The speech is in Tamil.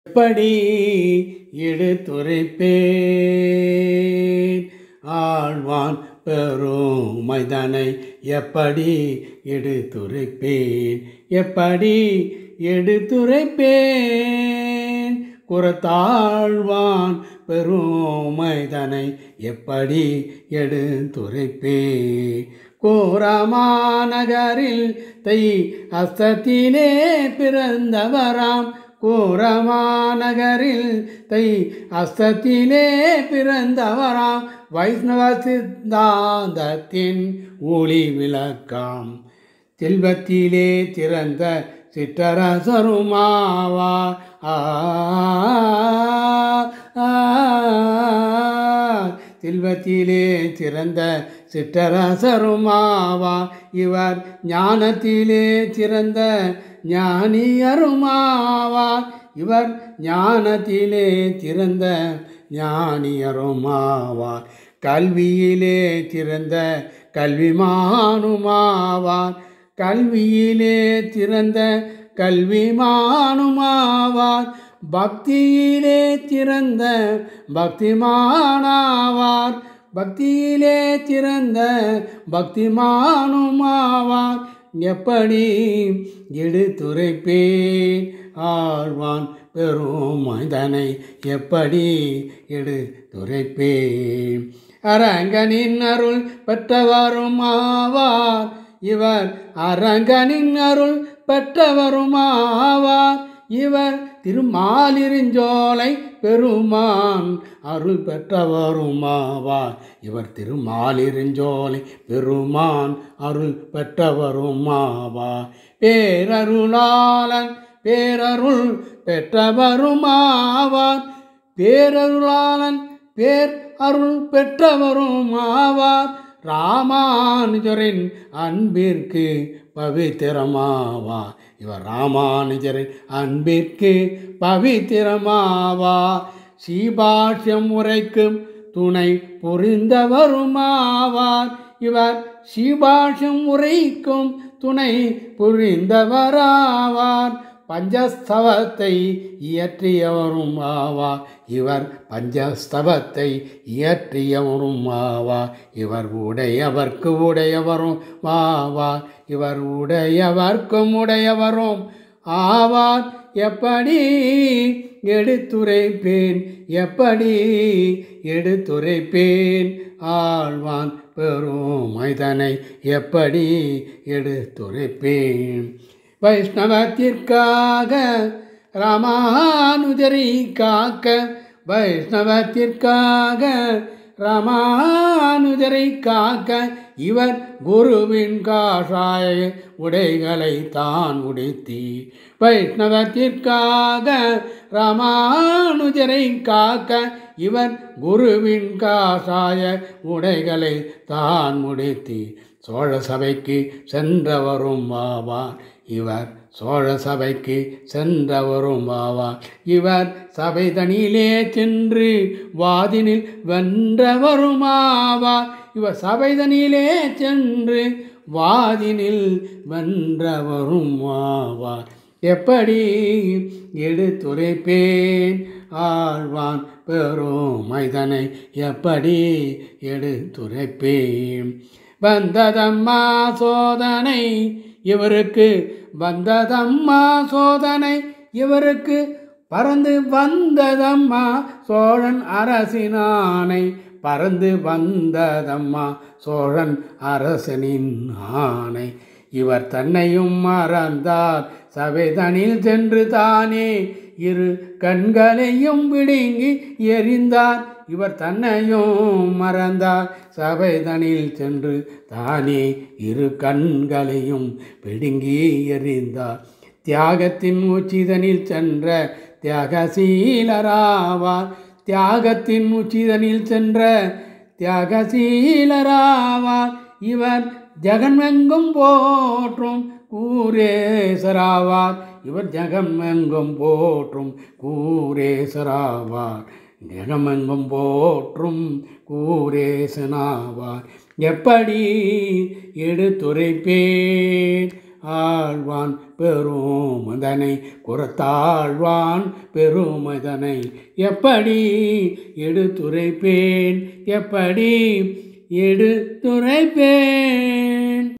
எப்படி எடுத்துரைப்பேன் ஆழ்வான் பெருமைதனை எப்படி எடுத்துரைப்பேன் எப்படி எடுத்துரைப்பேன் குரத்தாழ்வான் பெருமைதனை எப்படி எடுத்துரைப்பேன் கோரமாநகரில் தை அஸ்தத்திலே பிறந்தவராம் கோரமாநகரில் தை அஸ்தத்திலே பிறந்தவராம் வைஷ்ணவ சித்தாந்தத்தின் ஒளி விளக்காம் செல்வத்திலே திறந்த சிற்றரசருமாவா ஆ ஆ, செல்வத்திலே சிறந்த சிற்றரசருமாவா இவர் ஞானத்திலே சிறந்த ஞானியருமாவார் இவர் ஞானத்திலே சிறந்த ஞானியருமாவார் கல்வியிலே சிறந்த கல்விமானுமாவார் கல்வியிலே சிறந்த கல்விமானுமாவார் பக்தியிலே சிறந்த பக்திமானாவார் பக்தியிலே சிறந்த பக்திமானுமாவார் எப்படி எடுத்துரைப்பேன் ஆழ்வான் பெரும் மனிதனை எப்படி எடுத்துரைப்பேன் அரங்கனின் அருள் பெற்றவரும் ஆவார் இவர் அரங்கனின் அருள் பெற்றவரும் ஆவார் இவர் திருமாலிருஞ்சோலை பெருமான் அருள் பெற்றவருமாவார் இவர் திருமாலிருஞ்சோலை பெருமான் அருள் பெற்றவருமாவார் பேரருளாளன் பேரருள் பெற்றவருமாவார் பேரருளாளன் பேர் அருள் பெற்றவருமாவார் ராமானுஜரின் அன்பிற்கு பவித்திரமாவார் இவர் ராமானுஜரின் அன்பிற்கு பவித்திரமாவார் சீபாஷ்யம் உரைக்கும் துணை புரிந்தவருமாவார் இவர் சீபாஷ்யம் உரைக்கும் துணை புரிந்தவராவார் பஞ்சஸ்தவத்தை இயற்றியவரும் ஆவார் இவர் பஞ்சஸ்தவத்தை இயற்றியவரும் ஆவார் இவர் உடையவர்க்கு உடையவரும் ஆவார் இவர் உடையவர்க்கும் உடையவரும் ஆவார் எப்படி எடுத்துரைப்பேன் எப்படி எடுத்துரைப்பேன் ஆழ்வான் பெரும் மைதனை எப்படி எடுத்துரைப்பேன் வைஷ்ணவத்திற்காக ராமானுஜரை காக்க வைஷ்ணவத்திற்காக ராமானுஜரை காக்க இவர் குருவின் காஷாய உடைகளை தான் உடுத்தி வைஷ்ணவத்திற்காக ராமானுஜரை காக்க இவர் குருவின் காஷாய உடைகளை தான் முடித்தி சோழ சபைக்கு சென்றவரும் ஆவார் இவர் சோழ சபைக்கு சென்றவரும் ஆவார் இவர் சபை தனியிலே சென்று வாதினில் வென்றவரும் ஆவார் இவர் சபை தனியிலே சென்று வாதினில் வென்றவரும் ஆவார் எப்படி எடுத்துரைப்பேன் ஆழ்வான் பெரும் மைதனை எப்படி எடுத்துரைப்பேன் வந்ததம்மா சோதனை இவருக்கு வந்ததம்மா சோதனை இவருக்கு பறந்து வந்ததம்மா சோழன் அரசினானை பறந்து வந்ததம்மா சோழன் அரசனின் ஆணை இவர் தன்னையும் மறந்தார் சபைதனில் சென்று தானே இரு கண்களையும் பிடுங்கி எறிந்தார் இவர் தன்னையும் மறந்தார் சபைதனில் சென்று தானே இரு கண்களையும் பிடுங்கி எறிந்தார் தியாகத்தின் உச்சிதனில் சென்ற தியாகசீலராவார் தியாகத்தின் உச்சிதனில் சென்ற தியாகசீலராவார் இவர் ஜெகன்மெங்கும் போற்றும் கூரேசராவார் இவர் ஜெகமெங்கும் போற்றும் கூரேசராவார் ஜெகமெங்கும் போற்றும் கூரேசனாவார் எப்படி எடுத்துரைப்பேன் ஆழ்வான் பெருமதனை குரத்தாழ்வான் பெருமதனை எப்படி எடுத்துரைப்பேன் எப்படி எடுத்துரைப்பேன்